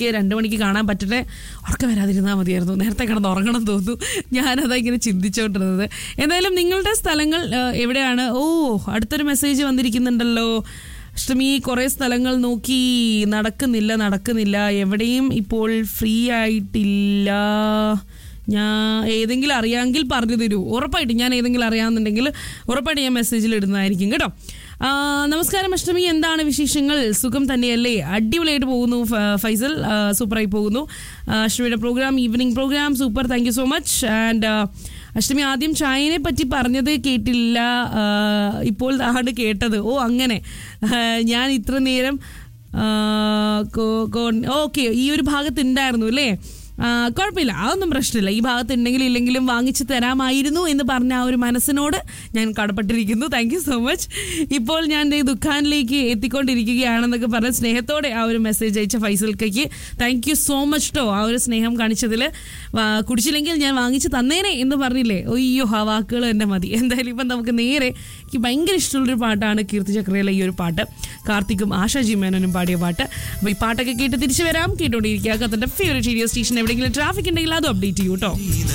എനിക്ക് രണ്ട് മണിക്ക് കാണാൻ പറ്റട്ടെ ഉറക്കം വരാതിരുന്നാൽ മതിയായിരുന്നു നേരത്തെ കിടന്ന് ഉറങ്ങണം തോന്നുന്നു ഞാനതാ ഇങ്ങനെ ചിന്തിച്ചുകൊണ്ടിരുന്നത് എന്തായാലും നിങ്ങളുടെ സ്ഥലങ്ങൾ ആ, എവിടെയാണ് ഓ അടുത്തൊരു മെസ്സേജ് വന്നിരിക്കുന്നുണ്ടല്ലോ അഷ്ടമി കുറേ സ്ഥലങ്ങൾ നോക്കി നടക്കുന്നില്ല നടക്കുന്നില്ല എവിടെയും ഇപ്പോൾ ഫ്രീ ആയിട്ടില്ല ഞാൻ ഏതെങ്കിലും അറിയാമെങ്കിൽ പറഞ്ഞു തരൂ ഉറപ്പായിട്ട് ഞാൻ ഏതെങ്കിലും അറിയാമെന്നുണ്ടെങ്കിൽ ഉറപ്പായിട്ട് ഞാൻ മെസ്സേജിൽ ഇടുന്നതായിരിക്കും കേട്ടോ ആ, നമസ്കാരം അഷ്ടമി എന്താണ് വിശേഷങ്ങൾ സുഖം തന്നെയല്ലേ അടിപൊളിയായിട്ട് പോകുന്നു ഫ- ഫൈസൽ ആ, സൂപ്പറായി പോകുന്നു ആ, അഷ്ടമിയുടെ programme evening programme super thank you so much and Ashtami ആദ്യം ചായനെ പറ്റി പറഞ്ഞത് കേട്ടില്ല ആ, ഇപ്പോൾ ആണ് കേട്ടത് ഓ അങ്ങനെ ആ, ഞാൻ ഇത്ര നേരം ഓക്കെ ഈ ഒരു ഭാഗത്ത് ഉണ്ടായിരുന്നു അല്ലേ ആ, കുഴപ്പമില്ല അതൊന്നും പ്രശ്നമില്ല ഈ ഭാഗത്ത് ഉണ്ടെങ്കിലും ഇല്ലെങ്കിലും വാങ്ങിച്ചു തരാമായിരുന്നു എന്ന് പറഞ്ഞ ആ ഒരു മനസ്സിനോട് ഞാൻ കടപ്പെട്ടിരിക്കുന്നു താങ്ക് യു സോ മച്ച് ഇപ്പോൾ ഞാൻ ദേ ദുഃഖാനിലേക്ക് എത്തിക്കൊണ്ടിരിക്കുകയാണെന്നൊക്കെ പറഞ്ഞ് സ്നേഹത്തോടെ ആ ഒരു മെസ്സേജ് അയച്ച ഫൈസൽക്കയ്ക്ക് താങ്ക് യു സോ മച്ച് ട്ടോ ആ ഒരു സ്നേഹം കാണിച്ചതിൽ കുടിച്ചില്ലെങ്കിൽ ഞാൻ വാങ്ങിച്ചു തന്നേനെ എന്ന് പറഞ്ഞില്ലേ ഒയ്യോ ആ വാക്കുകൾ തന്നെ മതി എന്തായാലും ഇപ്പം നമുക്ക് നേരെ എനിക്ക് ഭയങ്കര ഇഷ്ടമുള്ളൊരു പാട്ടാണ് കീർത്തി ചക്രയിലെ ഈ ഒരു പാട്ട് കാർത്തിക്കും ആശാജി മേനോനും പാടിയ പാട്ട് അപ്പോൾ ഈ പാട്ടൊക്കെ കേട്ട് തിരിച്ചു വരാം കേട്ടോണ്ടിരിക്കുക കത്തൻ്റെ ഫേവറേറ്റ് റേഡിയോ സ്റ്റേഷൻ എവിടെയെങ്കിലും ട്രാഫിക് ഉണ്ടെങ്കിൽ അതും അപ്ഡേറ്റ് ചെയ്യൂ കേട്ടോ